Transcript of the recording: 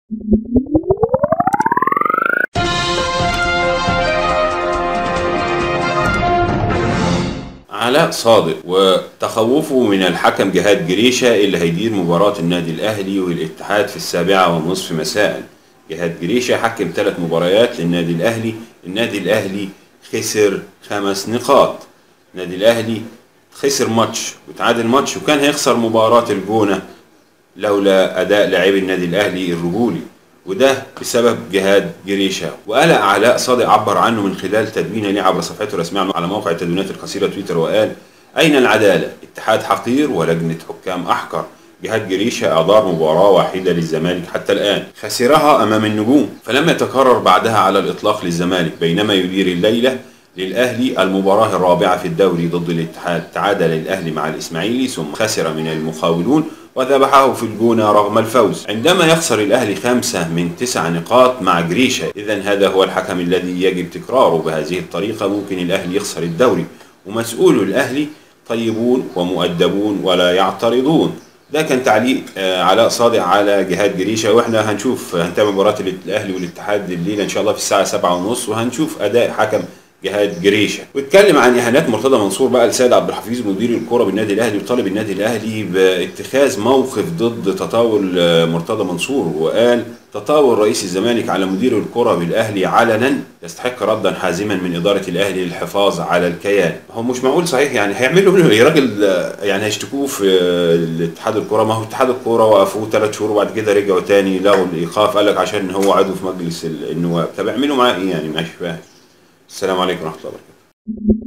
علاء صادق وتخوفه من الحكم جهاد جريشة اللي هيدير مباراة النادي الأهلي والاتحاد في السابعة ونصف مساء جهاد جريشة حكم ثلاث مباريات للنادي الأهلي النادي الأهلي خسر خمس نقاط النادي الأهلي خسر ماتش وتعادل ماتش وكان هيخسر مباراة الجونة لولا أداء لاعبي النادي الأهلي الرجولي وده بسبب جهاد جريشة وقال علاء صادق عبر عنه من خلال تدوينه ليه عبر صفحته الرسمية على موقع التدوينات القصيرة تويتر وقال أين العدالة؟ اتحاد حقير ولجنة حكام أحقر جهاد جريشة أدار مباراة واحدة للزمالك حتى الآن خسرها أمام النجوم فلم يتكرر بعدها على الإطلاق للزمالك بينما يدير الليلة للأهلي المباراة الرابعة في الدوري ضد الاتحاد تعادل الأهلي مع الإسماعيلي ثم خسر من المقاولون وذبحه في الجونة رغم الفوز عندما يخسر الأهلي خمسة من تسع نقاط مع جريشة إذا هذا هو الحكم الذي يجب تكراره بهذه الطريقة ممكن الأهلي يخسر الدوري ومسؤول الأهلي طيبون ومؤدبون ولا يعترضون ده كان تعليق آه، علاء صادق على جهاد جريشة واحنا هنشوف هنتابع مباراة الأهلي والاتحاد الليلة إن شاء الله في الساعة سبعة ونص وهنشوف أداء حكم جهاد جريشه واتكلم عن اهانات مرتضى منصور بقى لسيد عبد الحفيظ مدير الكره بالنادي الاهلي وطالب النادي الاهلي باتخاذ موقف ضد تطاول آه، مرتضى منصور وقال تطاول رئيس الزمالك على مدير الكرة بالأهلي علنا يستحق ردا حازما من إدارة الأهلي للحفاظ على الكيان هو مش معقول صحيح يعني هيعملوا له يا راجل آه، يعني هيشتكوه في آه، الاتحاد الكرة ما هو اتحاد الكرة وقفوه ثلاث شهور وبعد كده رجعوا تاني لغوا الإيقاف قال لك عشان هو عضو في مجلس النواب طب اعملوا معاه إيه يعني مش فاهم السلام عليكم ورحمة الله وبركاته